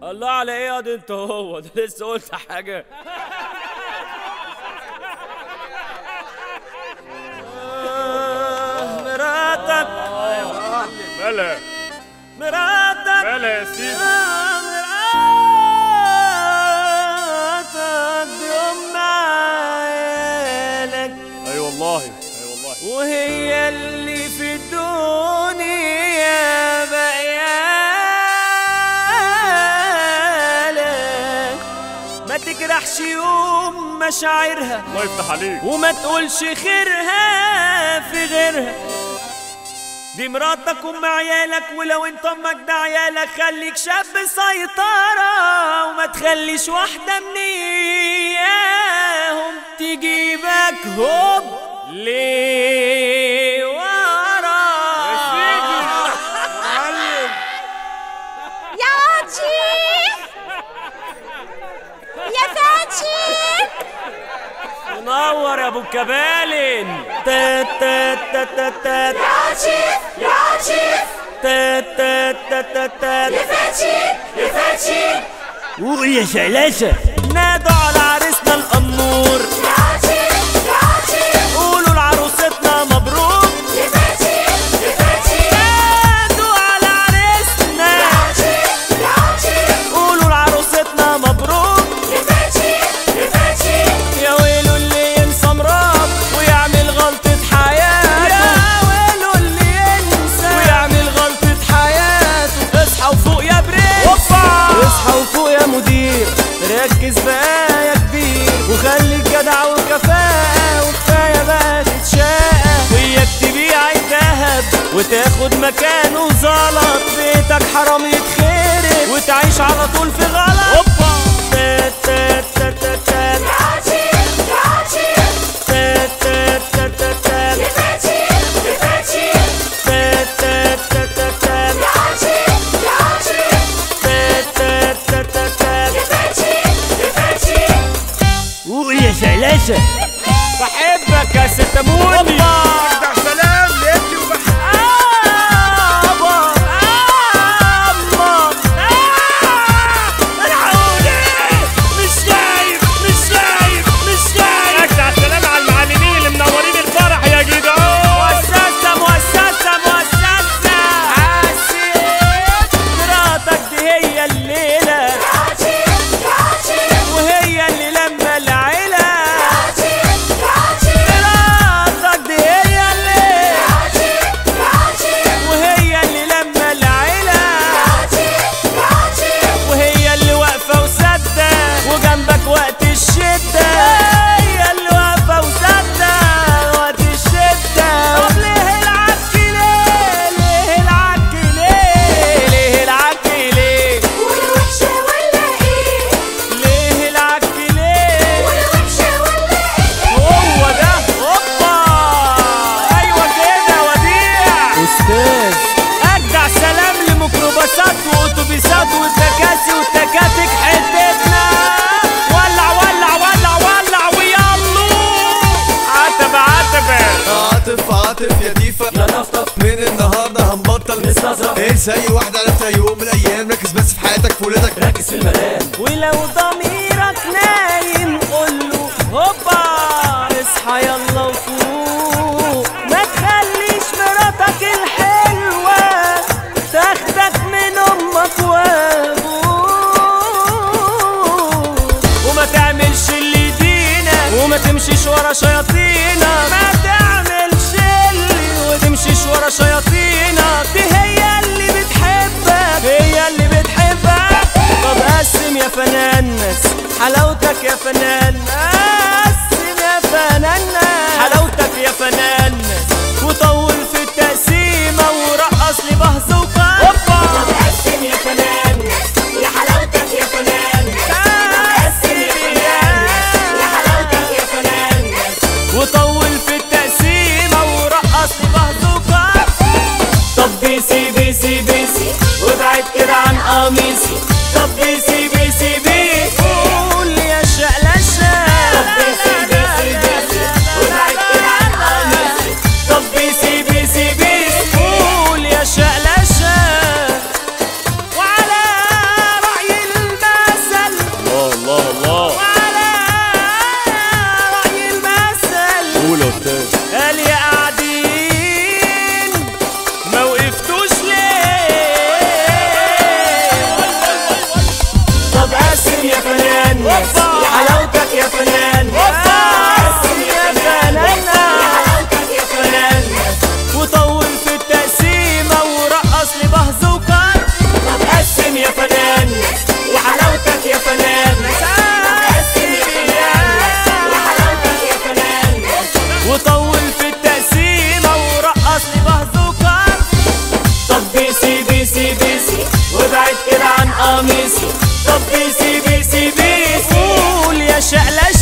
الله على ايه يا ده انت هو ده لسه قلت حاجه آه، مراتك مالها مراتك مالها يا سيدي آه، مراتك دي ام عيالك اي والله اي والله وهي اللي في الدنيا بقيالك ما تجرحش يوم مشاعرها الله يفتح عليك وما تقولش خيرها في غيرها دي مراتك ام عيالك ولو انت امك ده عيالك خليك شاب سيطرة وما تخليش واحدة من اياهم تجيبك هوب ليه ورا يا واتشي يا فاتشي منور يا ابو الكبالن تات تات تات تات تات يا عشيف يا عشيف تات تات تات تات تات يا فاتشي يا فاتشي قول يا شلاشة نادوا على عريسنا الأمور يا عشيف يا عشيف قولوا لعروستنا مبروك يا فاتشي يا فاتشي نادوا على عريسنا يا عشيف يا عشيف قولوا لعروستنا مبروك يا فاتشي يا فاتشي يا ويلو اللي ينسى مراد ويعمل غلطة حياته يا ويلو اللي ينسى ويعمل غلطة حياته اصحى وفوق يا برنس اصحى وفوق يا مدير ركز بقى يا كبير وخليك جدع وكفاءة وكفاية بقى تتشاقى وياك تبيع الذهب وتاخد مكانه زلط بيتك حرام يتخرب وتعيش على طول في غلط اوبا تات تات تات تات تات يا عشيف يا عشيف تات تات تات تات تات يا فاتشي يا فاتشي تات تات تات تات تات يا عشيف يا عشيف تات تات تات تات تات يا فاتشي يا فاتشي قول يا شلاشة بحبك يا ست موني اجدع سلام لابني وبحبك آبا أما الحقوني مش شايف مش شايف مش شايف اجدع سلام على المعلمين اللي منورين الفرح يا جدعان مؤسسة مؤسسة مؤسسة حسيت مراتك دي هي الليلة يا عشيف يا عشيف وهي اللي لما العيلة يا عشيف يا عشيف مراتك دي هي اللي يا عشيف يا عشيف وهي اللي لما العيلة يا عشيف يا عشيف وهي اللي واقفة وسادة وجنبك وقت الشدة هي اللي واقفة وسادة وقت الشدة طب ليه العك ليه ليه العك ليه ليه العك ليه ولا وحشة ولا ايه ليه العك ليه ولا وحشة ولا ايه هو ده هوبا ايوه كده وديع استاذ اجدع سلام لميكروباصات واتوبيسات وتكاسي وتكاتك حتتنا ولع ولع ولع ولع ويلا عتب عتب عاطف عاطف يا ديفا يا نفطف من النهارده هنبطل نستظرف. انسى اي واحدة عرفتها يوم من الايام ركز بس في حياتك في ولادك ركز في المنام ولو ضميرك نايم قوله هوبا اصحى يلا وفوق ما تخليش مراتك الحلوة تاخدك من امك وابوك وما تعملش اللي يدينك وما تمشيش ورا شياطينك ما تعملش اللي وتمشيش ورا شياطينك دي هي اللي بتحبك هي اللي بتحبك طب قسم يا فنانس حلاوتك يا فنان قسم يا فنان حلاوتك يا فنان وطول في التقسيمة ورقص لي بهز وقام هوبا قسم يا فنان يا حلاوتك يا فنان قسم يا فنان يا حلاوتك يا فنان وطول في التقسيمة ورقص لي بهز وقام طب بيسي بيسي بيسي وابعد كده عن قميصي طب بيسي بيسي بيسي قول يا شقلشة طب بيسي بيسي بيسي وابعد كده عن قميصي طب بيسي بيسي بيسي قول يا شقلشة وعلى رأي نسي طب بيسي بيسي بيسي قول يا شقلة